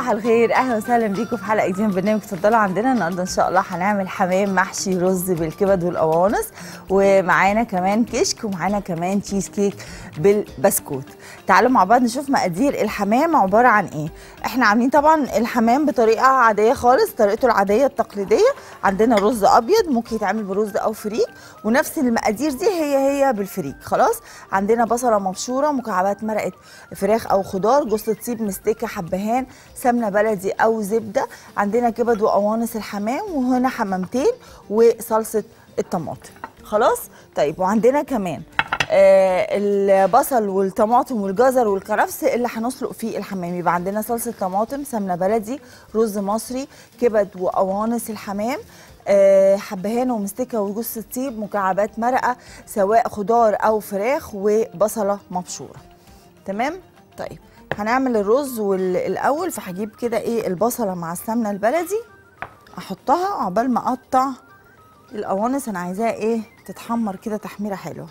صباح الخير اهلا وسهلا بيكم في حلقه جديده من برنامج اتفضلوا عندنا النهارده ان شاء الله هنعمل حمام محشي رز بالكبد والقوانص ومعانا كمان كشك ومعانا كمان تشيز كيك بالبسكوت تعالوا مع بعض نشوف مقادير الحمام عباره عن ايه احنا عاملين طبعا الحمام بطريقه عاديه خالص طريقته العاديه التقليديه عندنا رز ابيض ممكن يتعمل برز او فريك ونفس المقادير دي هي هي بالفريك خلاص عندنا بصله مبشوره مكعبات مرقه فراخ او خضار جوز الطيب مستكه حبهان سمنه بلدي او زبده عندنا كبد وقوانص الحمام وهنا حمامتين وصلصه الطماطم خلاص طيب وعندنا كمان آه البصل والطماطم والجزر والكرفس اللي هنسلق فيه الحمام يبقى عندنا صلصه طماطم سمنه بلدي رز مصري كبد وقوانص الحمام آه، حبهان ومستكه وجوز الطيب مكعبات مرقه سواء خضار او فراخ وبصله مبشوره تمام طيب هنعمل الرز وال- الاول فهجيب كده ايه البصله مع السمنه البلدي احطها عقبال ما اقطع القوانص انا عايزاها ايه تتحمر كده تحميره حلوه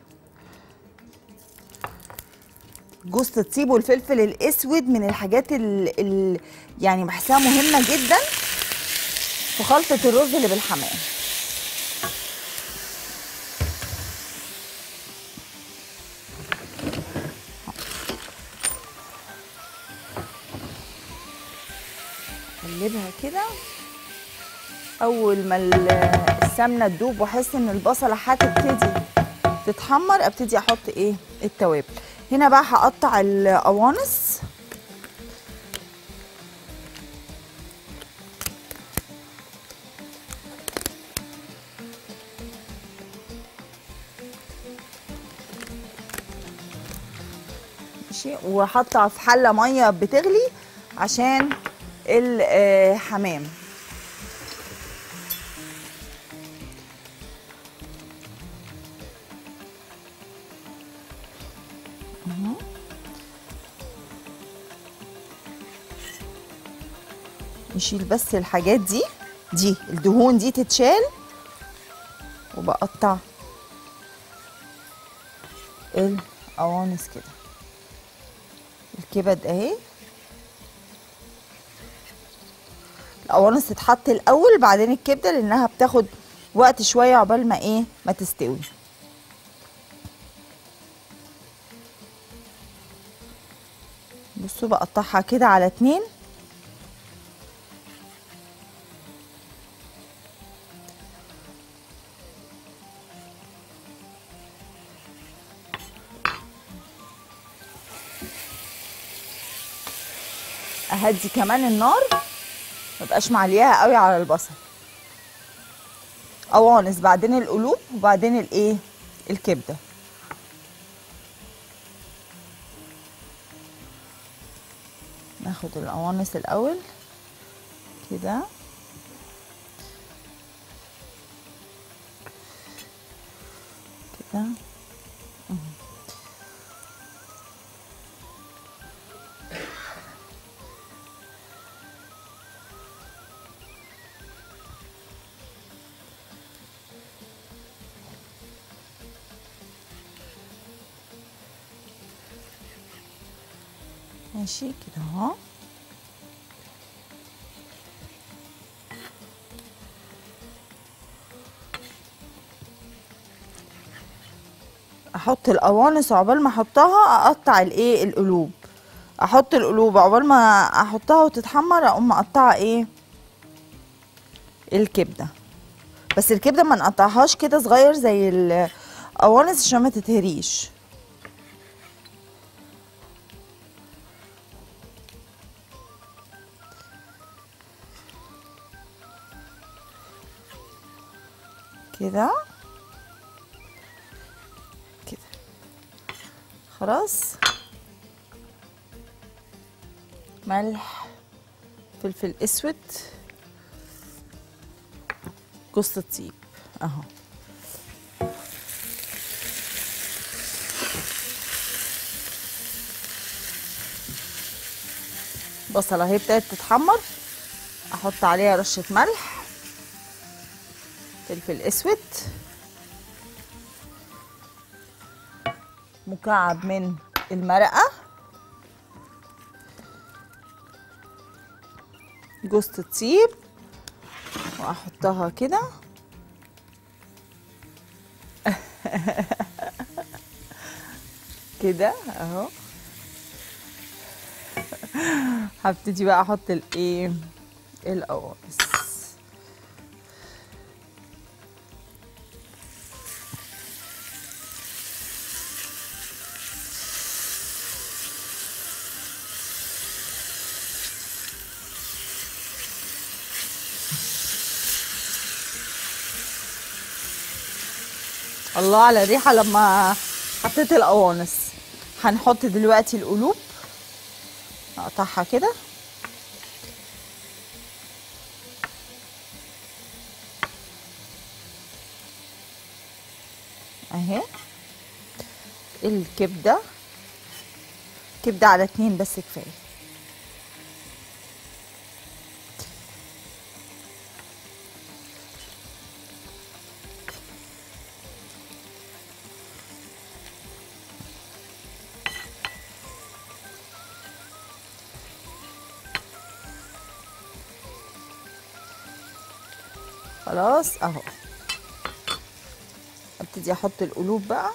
جوز الطيب والفلفل الاسود من الحاجات ال ال يعني بحسها مهمه جدا في خلطه الرز اللي بالحمام اقلبها كده اول ما ال- السمنه تدوب واحس ان البصله هتبتدي تتحمر ابتدي احط ايه التوابل هنا بقى هقطع القوانص ماشي وحاطه في حله ميه بتغلي عشان الحمام أهو. نشيل بس الحاجات دي دي الدهون دي تتشال وبقطع القوانص كده الكبد اهي القوانص تتحط الاول بعدين الكبده لانها بتاخد وقت شويه عقبال ما ايه ما تستوي بصوا بقطعها كده على اتنين اهدي كمان النار مبقاش معلياها قوي على البصل قوانص بعدين القلوب وبعدين الايه الكبده ناخد القوانص الاول كده كده مهم. ماشي كده اهو احط القوانص عقبال ما احطها اقطع الايه القلوب احط القلوب عقبال ما احطها وتتحمر اقوم مقطعه ايه الكبده بس الكبده ما نقطعهاش كده صغير زي القوانص عشان ما تتهريش كده كده خلاص ملح فلفل اسود جوز الطيب اهو بصله اهي ابتدت تتحمر احط عليها رشه ملح فلفل اسود مكعب من المرقه جوز الطيب واحطها كده كده اهو هبتدي بقى احط الايه القوانص الله على الريحه لما حطيت القوانص هنحط دلوقتي القلوب نقطعها كده اهي الكبده كبده على اتنين بس كفايه خلاص اهو ابتدي احط القلوب بقى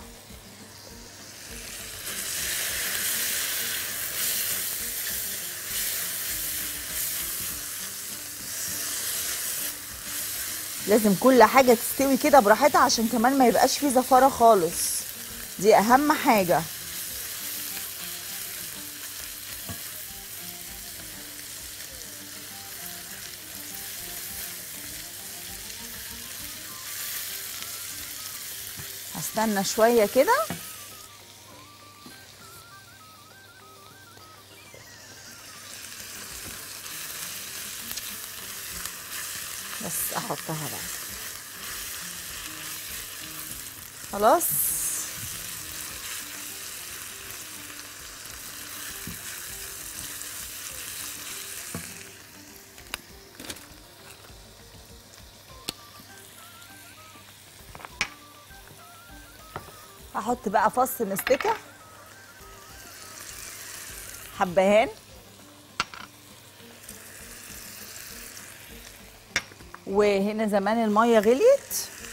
لازم كل حاجة تستوي كده براحتها عشان كمان ما يبقاش فيه زفارة خالص دي اهم حاجة هستنى شوية كده بس احطها بقى خلاص هحط بقى فص مستكه حبهان وهنا زمان الميه غليت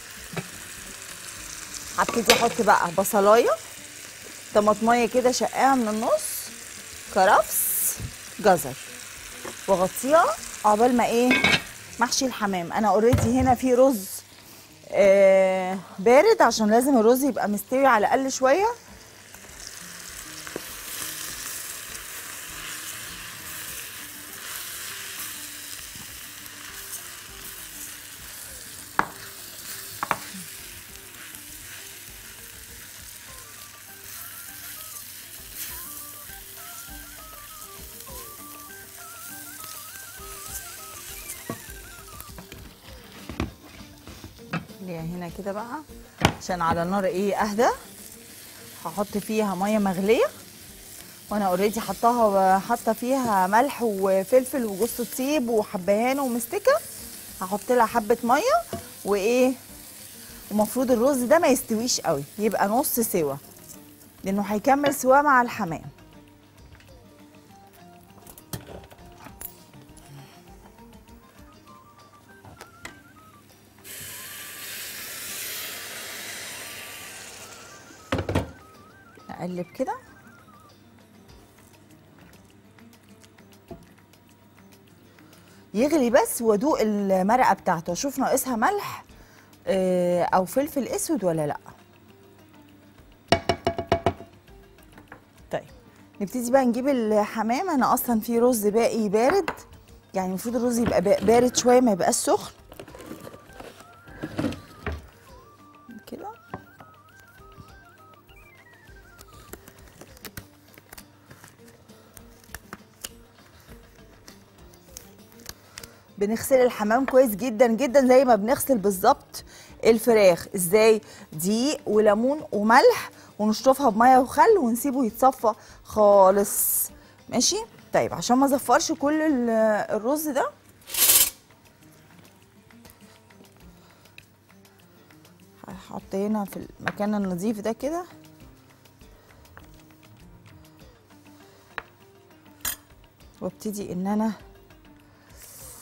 هبتدي احط بقى بصلايه طماطميه كده شقاها من النص كرفس جزر واغطيها عقبال ما ايه محشي الحمام انا اوريدي هنا في رز آه بارد عشان لازم الرز يبقى مستوي على الاقل شويه خليها هنا كده بقى عشان على النار ايه اهدى هحط فيها ميه مغليه وانا اوريدي حطاها حاطه فيها ملح وفلفل وجوز الطيب وحبهان ومستكه هحط لها حبه ميه وايه ومفروض الرز ده ما يستويش قوي يبقى نص سوا لانه هيكمل سوا مع الحمام اقلب كده يغلي بس وادوق المرقه بتاعته اشوف ناقصها ملح آه، او فلفل اسود ولا لا طيب نبتدي بقى نجيب الحمام انا اصلا في رز باقي بارد يعني المفروض الرز يبقى با- بارد شويه ما يبقاش سخن كده بنغسل الحمام كويس جدا جدا زي ما بنغسل بالظبط الفراخ ازاي دقيق وليمون وملح ونشطفها بميه وخل ونسيبه يتصفى خالص ماشي طيب عشان ما زفرش كل ال- الرز ده هحط هنا في المكان النظيف ده كده وابتدي ان انا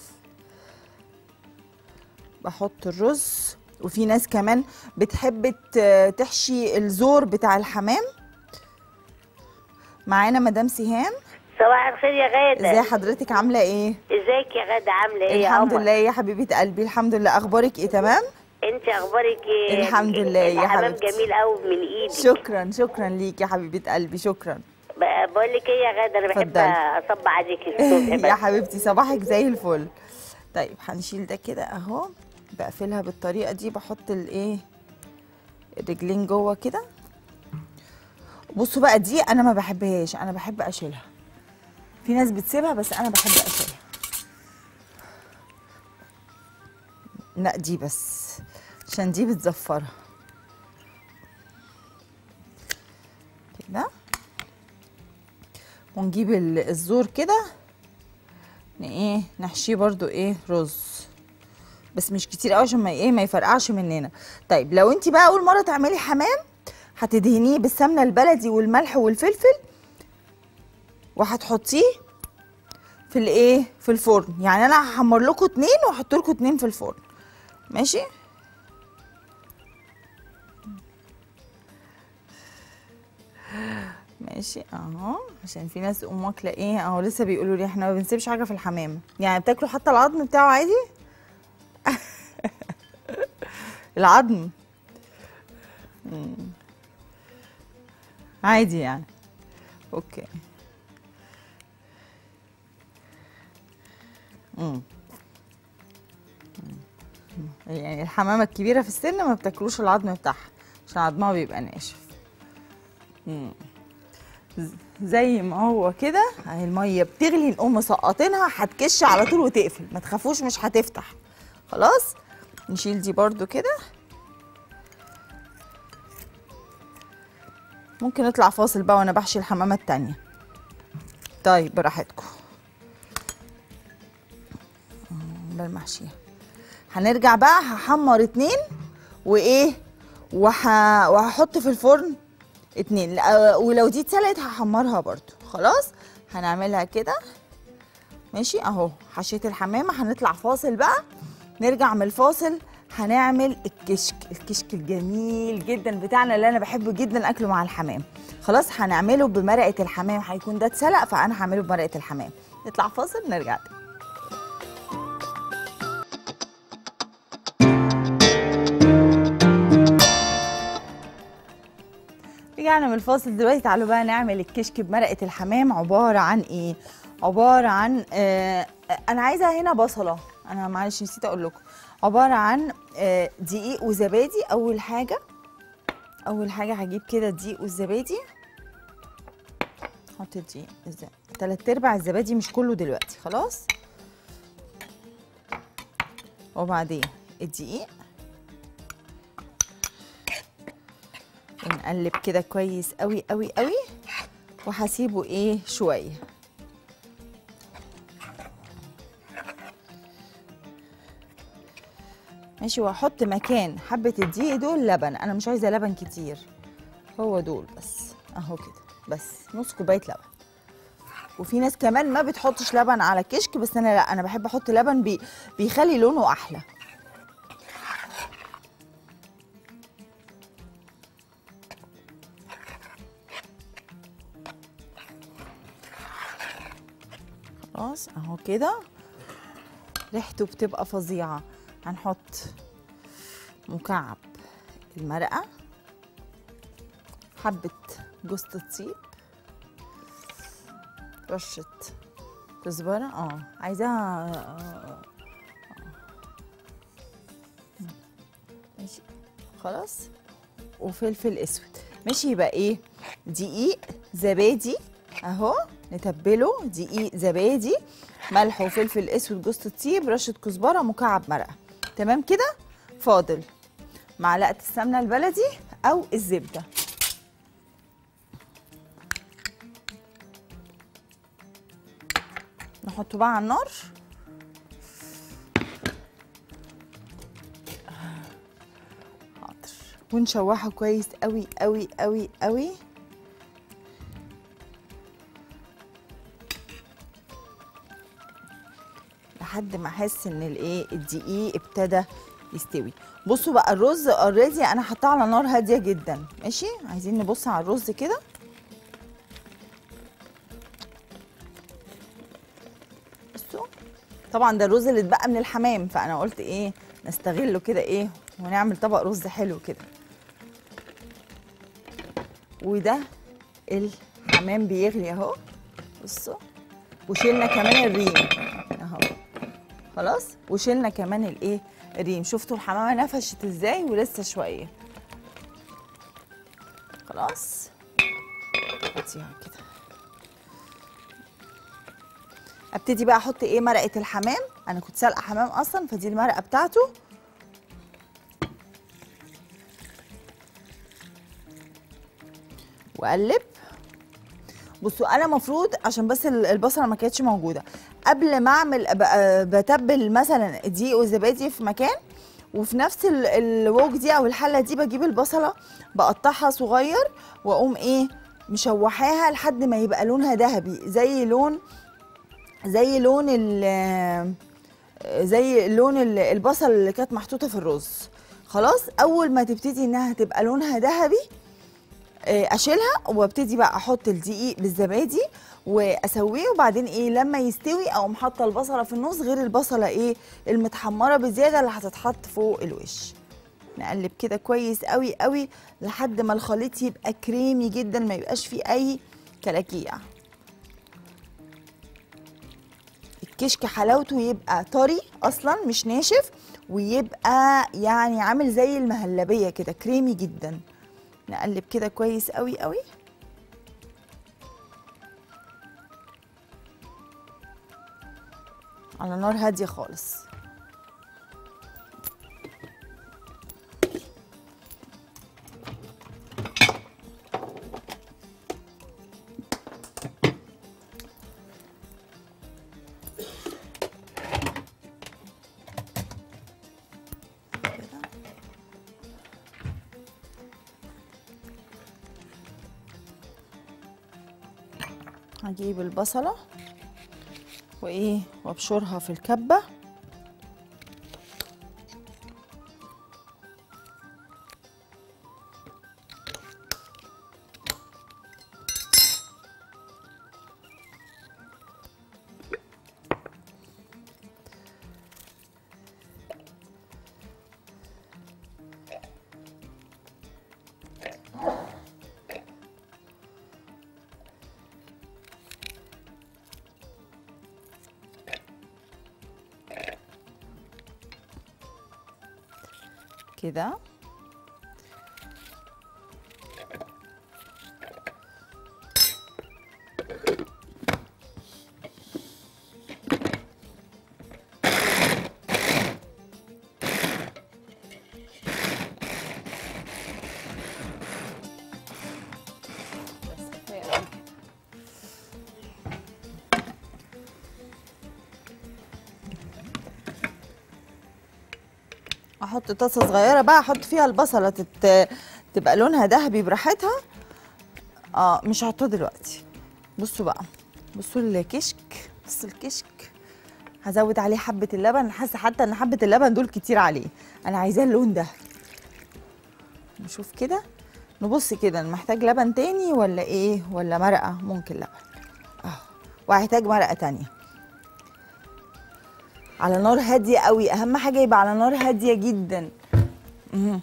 بحط الرز وفي ناس كمان بتحب ت- تحشي الزور بتاع الحمام معانا مدام سهام صباح الخير يا غادة ازي حضرتك عامله ايه ازيك يا غادة عاملة ايه يا الحمد قمر؟ لله يا حبيبه قلبي الحمد لله اخبارك ايه تمام انت اخبارك ايه الحمد لله يا الحمام حبيبتي. جميل قوي من ايدك شكرا شكرا ليك يا حبيبه قلبي شكرا ب- بقول لك ايه يا غادة انا بحب اتفضلي. اصب عليكي الصبح يا بس. حبيبتي صباحك زي الفل طيب هنشيل ده كده اهو بقفلها بالطريقه دي بحط الايه الرجلين جوه كده بصوا بقى دي انا ما بحبهاش انا بحب اشيلها في ناس بتسيبها بس انا بحب اشيلها لا دي بس عشان دي بتزفرها كده ونجيب ال- الزور كده ن- ايه نحشيه برضو ايه رز بس مش كتير قوي عشان ما ايه ما يفرقعش مننا طيب لو انت بقى اول مره تعملي حمام هتدهنيه بالسمنه البلدي والملح والفلفل وهتحطيه في الايه في الفرن يعني انا هحمر لكم اتنين واحط لكم اتنين في الفرن ماشي ماشي اهو عشان في ناس تقوم واكله ايه اهو لسه بيقولوا لي احنا ما بنسيبش حاجه في الحمام يعني بتاكلوا حتى العظم بتاعه عادي العظم مم. عادي يعني اوكي مم. مم. يعني الحمامه الكبيره في السن ما بتاكلوش العظم بتاعها عشان عظمها بيبقى ناشف مم. ز- زي ما هو كده اهي الميه بتغلي نقوم مسقطينها هتكش على طول وتقفل ما تخافوش مش هتفتح خلاص نشيل دي برضو كده ممكن نطلع فاصل بقى وانا بحشي الحمامه التانية طيب براحتكم بل محشيها هنرجع بقى هحمر اتنين وايه وح... وهحط في الفرن اتنين لا- ولو دي اتسلقت هحمرها برضو خلاص هنعملها كده ماشي اهو حشيت الحمامه هنطلع فاصل بقى نرجع من الفاصل هنعمل الكشك الكشك الجميل جدا بتاعنا اللي انا بحبه جدا اكله مع الحمام خلاص هنعمله بمرقه الحمام هيكون ده اتسلق فانا هعمله بمرقه الحمام نطلع فاصل نرجع تاني رجعنا من الفاصل دلوقتي تعالوا بقى نعمل الكشك بمرقه الحمام عباره عن ايه عباره عن آه انا عايزه هنا بصله انا معلش نسيت اقول لكم عباره عن آه دقيق وزبادي اول حاجه اول حاجه هجيب كده الدقيق والزبادي حط الدقيق الز- تلات ارباع الزبادي مش كله دلوقتي خلاص وبعدين الدقيق ونقلب كده كويس قوي قوي قوي وهسيبه ايه شويه ماشي وهحط مكان حبه الدقيق دول لبن انا مش عايزه لبن كتير هو دول بس اهو كده بس نص كوبايه لبن وفي ناس كمان ما بتحطش لبن على كشك بس انا لا انا بحب احط لبن بي بيخلي لونه احلى خلاص اهو كده ريحته بتبقى فظيعه هنحط مكعب المرقه حبه جوز الطيب رشه كزبره اه عايزاها آه. ماشي خلاص وفلفل اسود ماشي يبقى ايه دقيق زبادي اهو نتبله دقيق زبادي ملح وفلفل اسود جوز الطيب رشه كزبره مكعب مرقه تمام كده فاضل معلقه السمنه البلدي او الزبده نحطه بقى على النار حاضر ونشوحه كويس قوي قوي قوي قوي لحد ما احس ان الايه الدقيق ابتدى يستوي بصوا بقى الرز اوريدي انا حطاه على نار هاديه جدا ماشي عايزين نبص على الرز كده بصوا طبعا ده الرز اللي اتبقى من الحمام فانا قلت ايه نستغله كده ايه ونعمل طبق رز حلو كده وده الحمام بيغلي اهو بصوا وشيلنا كمان الريم اهو خلاص وشيلنا كمان الايه الريم شفتوا الحمامه نفشت ازاي ولسه شويه خلاص حطيها كده ابتدي بقى احط ايه مرقه الحمام انا كنت سالقه حمام اصلا فدي المرقه بتاعته واقلب بصوا انا مفروض عشان بس ال- البصله ما كانتش موجوده قبل ما اعمل ب- بتبل مثلا الدقيق والزبادي في مكان وفي نفس ال- الوك دي او الحله دي بجيب البصله بقطعها صغير واقوم ايه مشوحاها لحد ما يبقى لونها ذهبي زي لون زي لون ال زي لون ال- البصل اللي كانت محطوطه في الرز خلاص اول ما تبتدي انها تبقى لونها ذهبي آه، اشيلها وابتدي بقى احط الدقيق بالزبادي واسويه وبعدين ايه لما يستوي اقوم حاطه البصله في النص غير البصله ايه المتحمره بزياده اللي هتتحط فوق الوش نقلب كده كويس قوي قوي لحد ما الخليط يبقى كريمي جدا ما يبقاش فيه اي كلاكيع الكشك حلاوته يبقى طري اصلا مش ناشف ويبقى يعني عامل زي المهلبيه كده كريمي جدا نقلب كده كويس قوي قوي على نار هاديه خالص كده. هجيب البصلة وإيه وأبشرها في الكبة كده بس كفاية أوي كده. احط طاسه صغيره بقى احط فيها البصله تت... تبقى لونها ذهبي براحتها اه مش هحطها دلوقتي بصوا بقى بصوا الكشك بصوا الكشك هزود عليه حبه اللبن أنا حاسه حتى ان حبه اللبن دول كتير عليه انا عايزاه اللون ده نشوف كده نبص كده محتاج لبن تاني ولا ايه ولا مرقه ممكن لبن اه وهحتاج مرقه تانيه على نار هاديه قوي اهم حاجه يبقى على نار هاديه جدا مهم.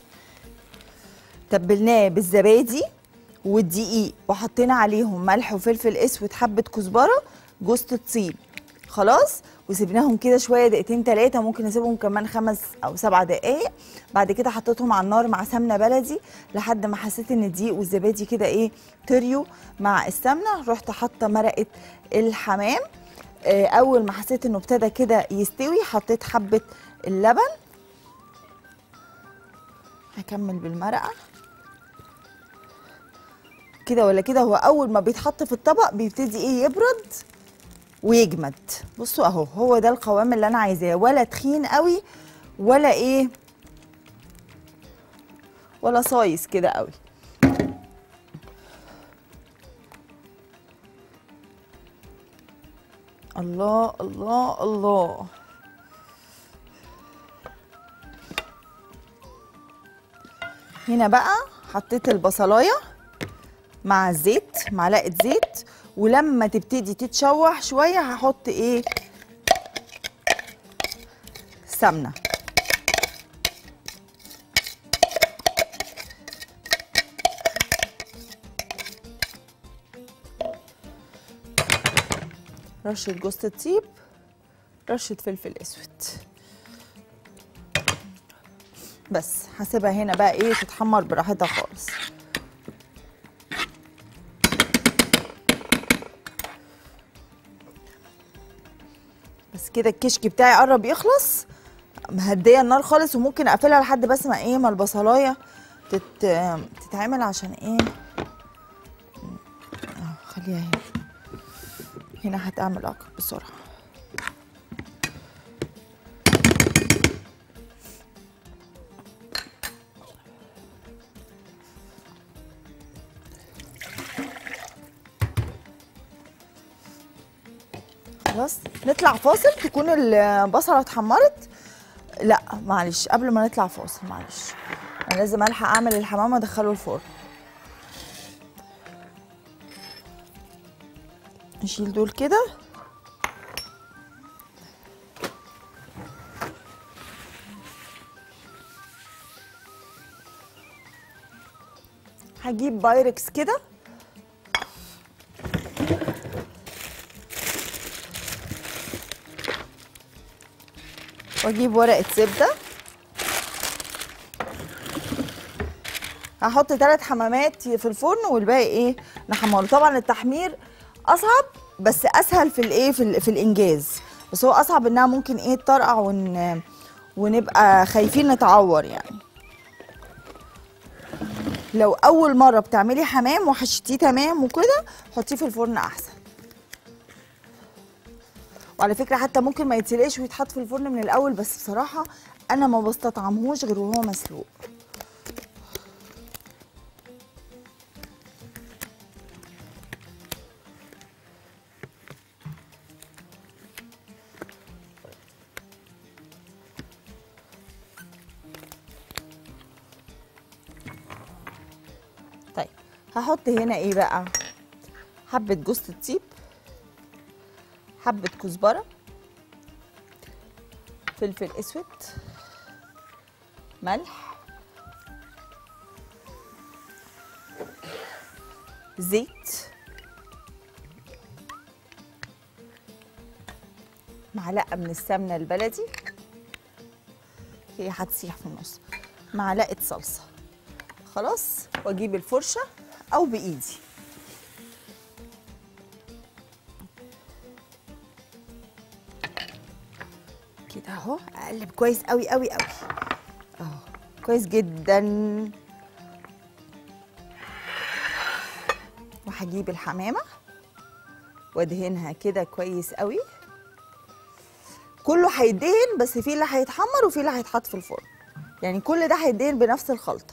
تبلناه بالزبادي والدقيق وحطينا عليهم ملح وفلفل اسود حبه كزبره جوز الطيب خلاص وسيبناهم كده شويه دقيقتين ثلاثه ممكن نسيبهم كمان خمس او سبع دقائق بعد كده حطيتهم على النار مع سمنه بلدي لحد ما حسيت ان الدقيق والزبادي كده ايه طريوا مع السمنه رحت حاطه مرقه الحمام آه، اول ما حسيت انه ابتدى كده يستوي حطيت حبه اللبن هكمل بالمرقه كده ولا كده هو اول ما بيتحط في الطبق بيبتدي ايه يبرد ويجمد بصوا اهو هو ده القوام اللي انا عايزاه ولا تخين قوي ولا ايه ولا صايص كده قوي الله الله الله هنا بقى حطيت البصلايه مع الزيت معلقه زيت ولما تبتدي تتشوح شويه هحط ايه سمنه رشه جوز الطيب رشه فلفل اسود بس هسيبها هنا بقى ايه تتحمر براحتها خالص بس كده الكشك بتاعي قرب يخلص مهديه النار خالص وممكن اقفلها لحد بس ما ايه ما البصلايه تت... تتعمل عشان ايه اه خليها هنا هنا هتعمل اكتر بسرعه خلاص نطلع فاصل تكون البصله اتحمرت لا معلش قبل ما نطلع فاصل معلش انا لازم الحق اعمل الحمام ادخله الفرن نشيل دول كده هجيب بايركس كده واجيب ورقه زبده هحط ثلاث حمامات في الفرن والباقي ايه نحمره طبعا التحمير اصعب بس اسهل في الايه في, ال- في الانجاز بس هو اصعب انها ممكن ايه تطرقع ون ونبقى خايفين نتعور يعني لو اول مره بتعملي حمام وحشتيه تمام وكده حطيه في الفرن احسن وعلى فكره حتى ممكن ما يتسلقش ويتحط في الفرن من الاول بس بصراحه انا ما بستطعمهوش غير وهو مسلوق طيب هحط هنا ايه بقى حبه جوز الطيب حبه كزبره فلفل اسود ملح زيت معلقه من السمنه البلدي هي هتسيح في النص معلقه صلصه خلاص واجيب الفرشه او بايدي كده اهو اقلب كويس قوي قوي قوي اهو كويس جدا وهجيب الحمامه وادهنها كده كويس قوي كله هيدهن بس في اللي هيتحمر وفي اللي هيتحط في الفرن يعني كل ده هيدهن بنفس الخلطه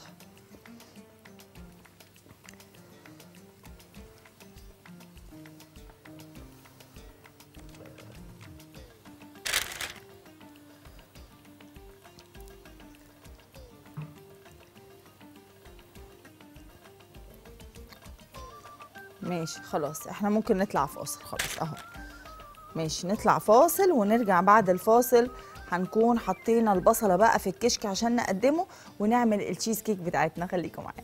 ماشي خلاص احنا ممكن نطلع فاصل خلاص اهو ماشي نطلع فاصل ونرجع بعد الفاصل هنكون حطينا البصله بقى في الكشك عشان نقدمه ونعمل التشيز كيك بتاعتنا خليكم معايا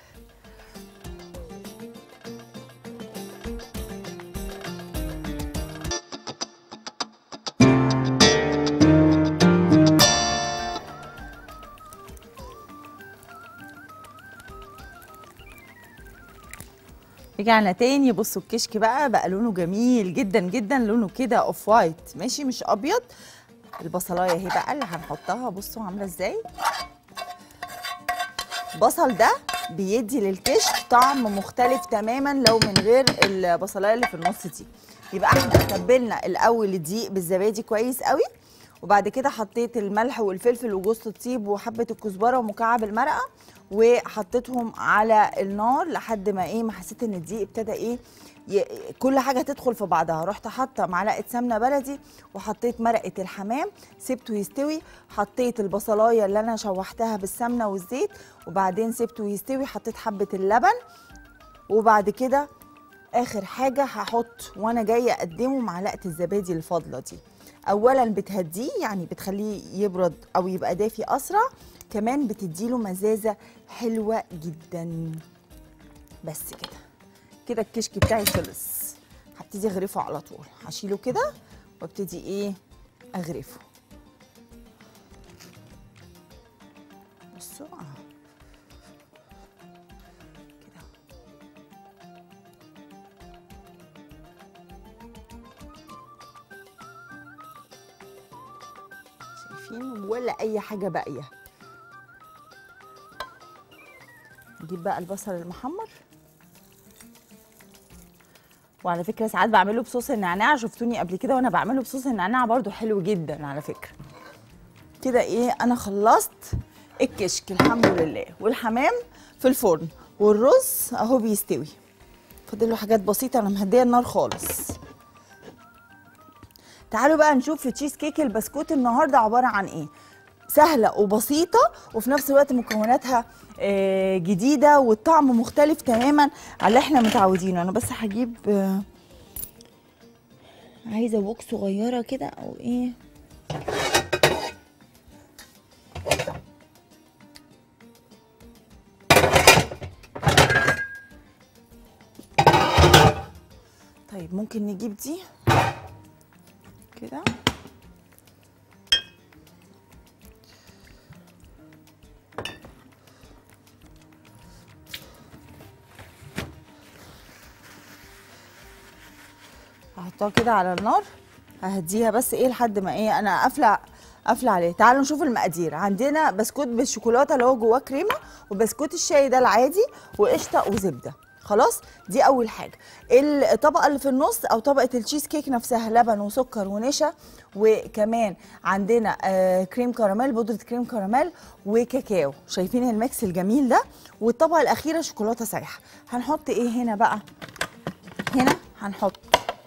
رجعنا تاني بصوا الكشك بقى بقى لونه جميل جدا جدا لونه كده اوف وايت ماشي مش ابيض البصلايه اهي بقى اللي هنحطها بصوا عامله ازاي البصل ده بيدي للكشك طعم مختلف تماما لو من غير البصلايه اللي في النص دي يبقى احنا تبلنا الاول الدقيق بالزبادي كويس قوي وبعد كده حطيت الملح والفلفل وجوز الطيب وحبه الكزبره ومكعب المرقه وحطيتهم على النار لحد ما ايه ما حسيت ان الدقيق ابتدى ايه ي... كل حاجه تدخل في بعضها رحت حاطه معلقه سمنه بلدي وحطيت مرقه الحمام سبته يستوي حطيت البصلايه اللي انا شوحتها بالسمنه والزيت وبعدين سبته يستوي حطيت حبه اللبن وبعد كده اخر حاجه هحط وانا جايه اقدمه معلقه الزبادي الفاضله دي اولا بتهديه يعني بتخليه يبرد او يبقى دافي اسرع كمان بتديله مزازه حلوه جدا بس كده كده الكشك بتاعي خلص هبتدي اغرفه على طول هشيله كده وابتدي ايه اغرفه بصوا اهو كده شايفين ولا اي حاجه باقيه نجيب بقى البصل المحمر وعلى فكره ساعات بعمله بصوص النعناع شفتوني قبل كده وانا بعمله بصوص النعناع برضو حلو جدا على فكره كده ايه انا خلصت الكشك الحمد لله والحمام في الفرن والرز اهو بيستوي فاضل له حاجات بسيطه انا مهديه النار خالص تعالوا بقى نشوف التشيز كيك البسكوت النهارده عباره عن ايه سهله وبسيطه وفي نفس الوقت مكوناتها آه، جديده والطعم مختلف تماما على اللي احنا متعودينه انا بس هجيب آه، عايزه وok صغيره كده او ايه طيب ممكن نجيب دي كده هحطها كده على النار ههديها بس ايه لحد ما ايه انا قافله قافله عليه تعالوا نشوف المقادير عندنا بسكوت بالشوكولاته اللي هو جواه كريمه وبسكوت الشاي ده العادي وقشطه وزبده خلاص دي اول حاجه الطبقه اللي في النص او طبقه التشيز كيك نفسها لبن وسكر ونشا وكمان عندنا آه كريم كراميل بودره كريم كراميل وكاكاو شايفين الميكس الجميل ده والطبقه الاخيره شوكولاته سايحه هنحط ايه هنا بقى هنا هنحط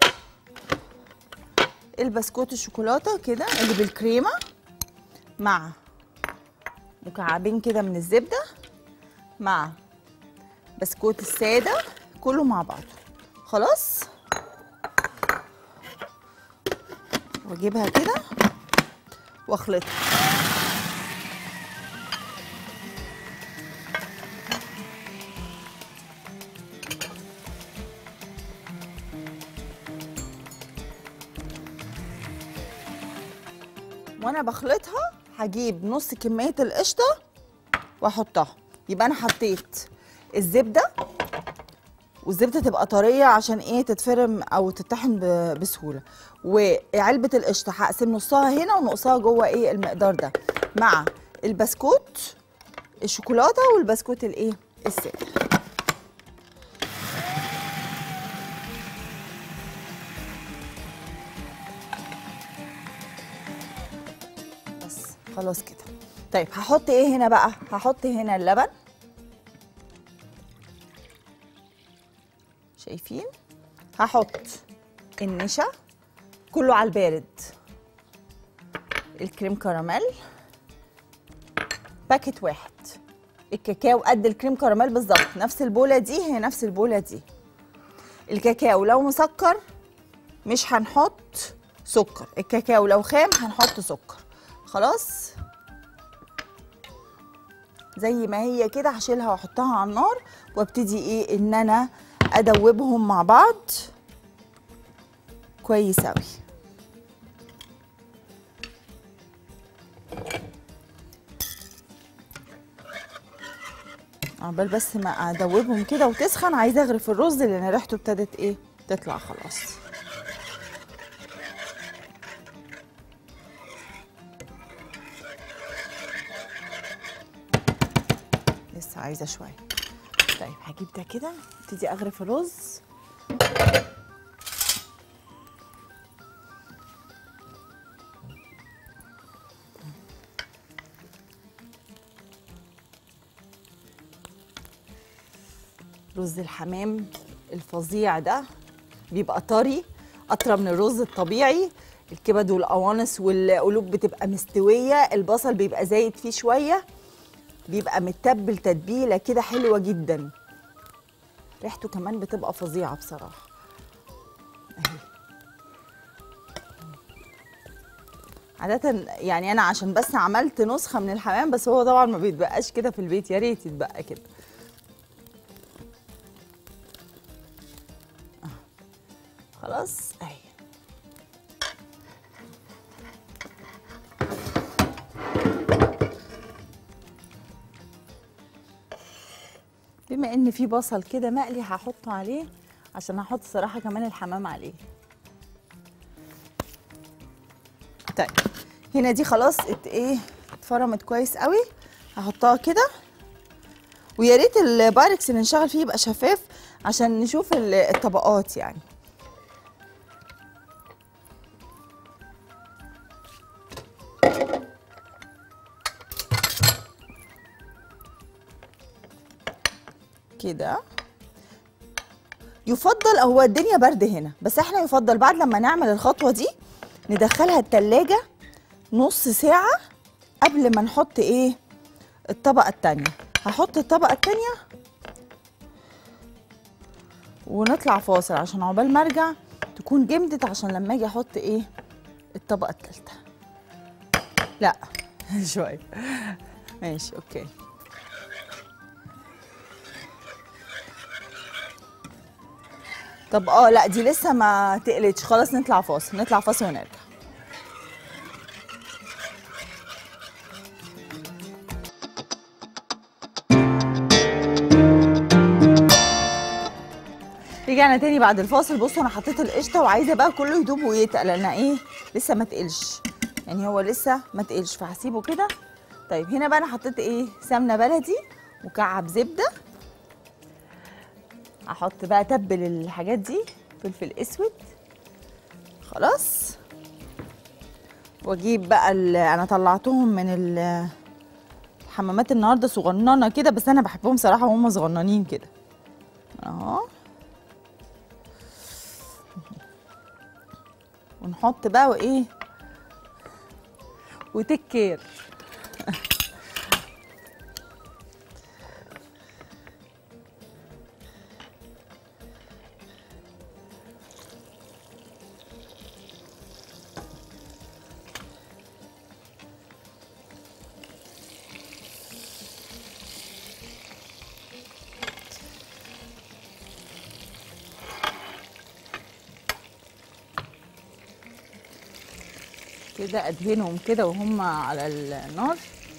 البسكوت الشوكولاته كده اللي بالكريمه مع مكعبين كده من الزبده مع بسكوت الساده كله مع بعضه خلاص واجيبها كده واخلطها وانا بخلطها هجيب نص كميه القشطه واحطها يبقى انا حطيت الزبده والزبده تبقى طريه عشان ايه تتفرم او تطحن ب- بسهوله وعلبه القشطه هقسم نصها هنا ونصها جوه ايه المقدار ده مع البسكوت الشوكولاته والبسكوت الايه الساده بس خلاص كده طيب هحط ايه هنا بقى هحط هنا اللبن شايفين هحط النشا كله على البارد الكريم كراميل باكت واحد الكاكاو قد الكريم كراميل بالظبط نفس البوله دي هي نفس البوله دي الكاكاو لو مسكر مش هنحط سكر الكاكاو لو خام هنحط سكر خلاص زي ما هي كده هشيلها واحطها على النار وابتدي ايه ان انا ادوبهم مع بعض كويس اوي عقبال بس ما ادوبهم كده وتسخن عايزه اغرف الرز لان ريحته ابتدت ايه تطلع خلاص لسه عايزه شويه طيب هجيب ده كده ابتدي اغرف الرز رز الحمام الفظيع ده بيبقى طري اطرى من الرز الطبيعي الكبد والقوانص والقلوب بتبقى مستويه البصل بيبقى زايد فيه شويه بيبقى متبل تتبيله كده حلوه جدا ريحته كمان بتبقى فظيعه بصراحه أهي. عادة يعني أنا عشان بس عملت نسخة من الحمام بس هو طبعا ما بيتبقاش كده في البيت يا ريت يتبقى كده آه. خلاص اهي بما ان في بصل كده مقلي هحطه عليه عشان هحط صراحة كمان الحمام عليه طيب هنا دي خلاص ات ايه اتفرمت كويس قوي هحطها كده ويا ريت البايركس اللي نشغل فيه يبقى شفاف عشان نشوف ال- الطبقات يعني كده يفضل هو الدنيا برد هنا بس احنا يفضل بعد لما نعمل الخطوه دي ندخلها التلاجة نص ساعة قبل ما نحط ايه الطبقة التانية هحط الطبقة التانية ونطلع فاصل عشان عقبال ما ارجع تكون جمدت عشان لما اجي احط ايه الطبقة التالتة لا شوية ماشي اوكي طب اه لا دي لسه ما تقلتش خلاص نطلع فاصل نطلع فاصل ونرجع رجعنا تاني بعد الفاصل بصوا انا حطيت القشطه وعايزه بقى كله يدوب ويتقل لان ايه لسه ما تقلش يعني هو لسه ما تقلش فهسيبه كده طيب هنا بقى انا حطيت ايه سمنه بلدي مكعب زبده احط بقى تبل الحاجات دي فلفل اسود خلاص واجيب بقى ال- انا طلعتهم من ال- الحمامات النهارده صغننه كده بس انا بحبهم صراحه وهم صغننين كده اهو ونحط بقى وايه وتيك كير كده ادهنهم كده وهم على النار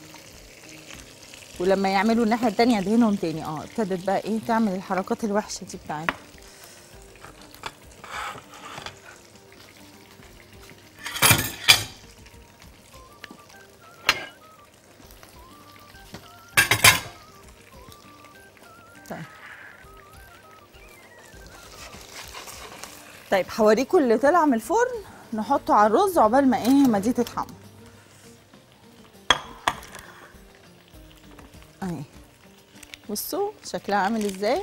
ولما يعملوا الناحيه التانية ادهنهم تاني اه ابتدت بقى ايه تعمل الحركات الوحشه دي بتاعتها طيب طيب هوريكم اللي طلع من الفرن نحطه على الرز عقبال ما ايه ما دي تتحمر اهي بصوا شكلها عامل ازاي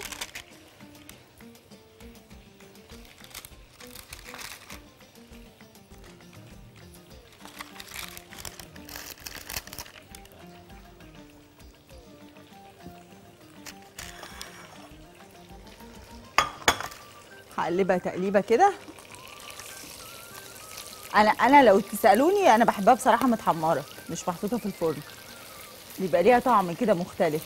هقلبها تقليبه كده انا انا لو تسالوني انا بحبها بصراحه متحمره مش محطوطه في الفرن بيبقى ليها طعم كده مختلف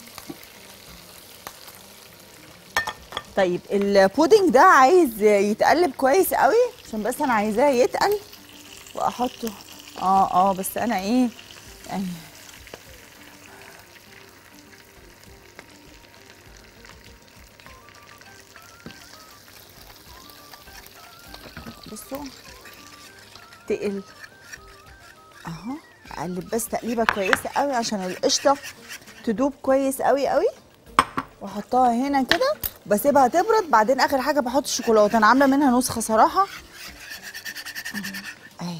طيب البودنج ده عايز يتقلب كويس قوي عشان بس انا عايزاه يتقل واحطه اه اه بس انا ايه يعني بصوا تقل اهو اقلب بس تقليبه كويسه قوي عشان القشطه تدوب كويس قوي قوي واحطها هنا كده بسيبها تبرد بعدين اخر حاجه بحط الشوكولاته انا عامله منها نسخه صراحه اهي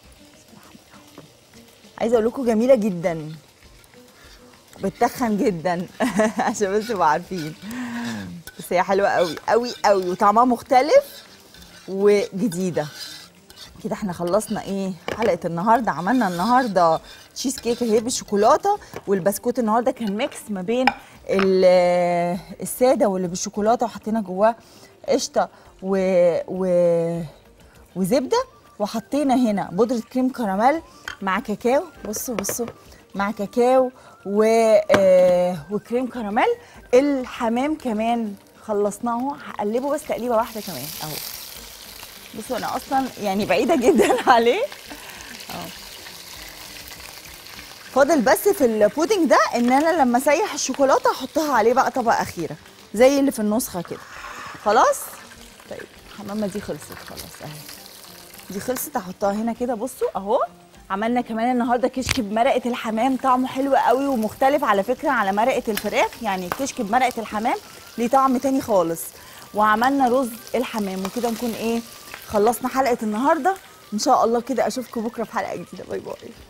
عايزه اقول لكم جميله جدا بتخن جدا عشان بس تبقوا عارفين بس هي حلوه قوي قوي قوي وطعمها مختلف وجديده كده احنا خلصنا ايه حلقه النهارده عملنا النهارده تشيز كيك اهي بالشوكولاته والبسكوت النهارده كان ميكس ما بين ال- الساده واللي بالشوكولاته وحطينا جواه قشطه و... و... وزبده وحطينا هنا بودره كريم كراميل مع كاكاو بصوا بصوا مع كاكاو و... آه، وكريم كراميل الحمام كمان خلصناه اهو هقلبه بس تقليبه واحده كمان اهو بصوا انا اصلا يعني بعيده جدا عليه اهو فاضل بس في البودنج ده ان انا لما اسيح الشوكولاته احطها عليه بقى طبقه اخيره زي اللي في النسخه كده خلاص طيب الحمامه دي خلصت خلاص اهي دي خلصت احطها هنا كده بصوا اهو عملنا كمان النهارده كشك بمرقه الحمام طعمه حلو قوي ومختلف على فكره على مرقه الفراخ يعني كشك بمرقه الحمام ليه طعم تاني خالص وعملنا رز الحمام وكده نكون ايه خلصنا حلقه النهارده ان شاء الله كده اشوفكم بكره في حلقه جديده باي باي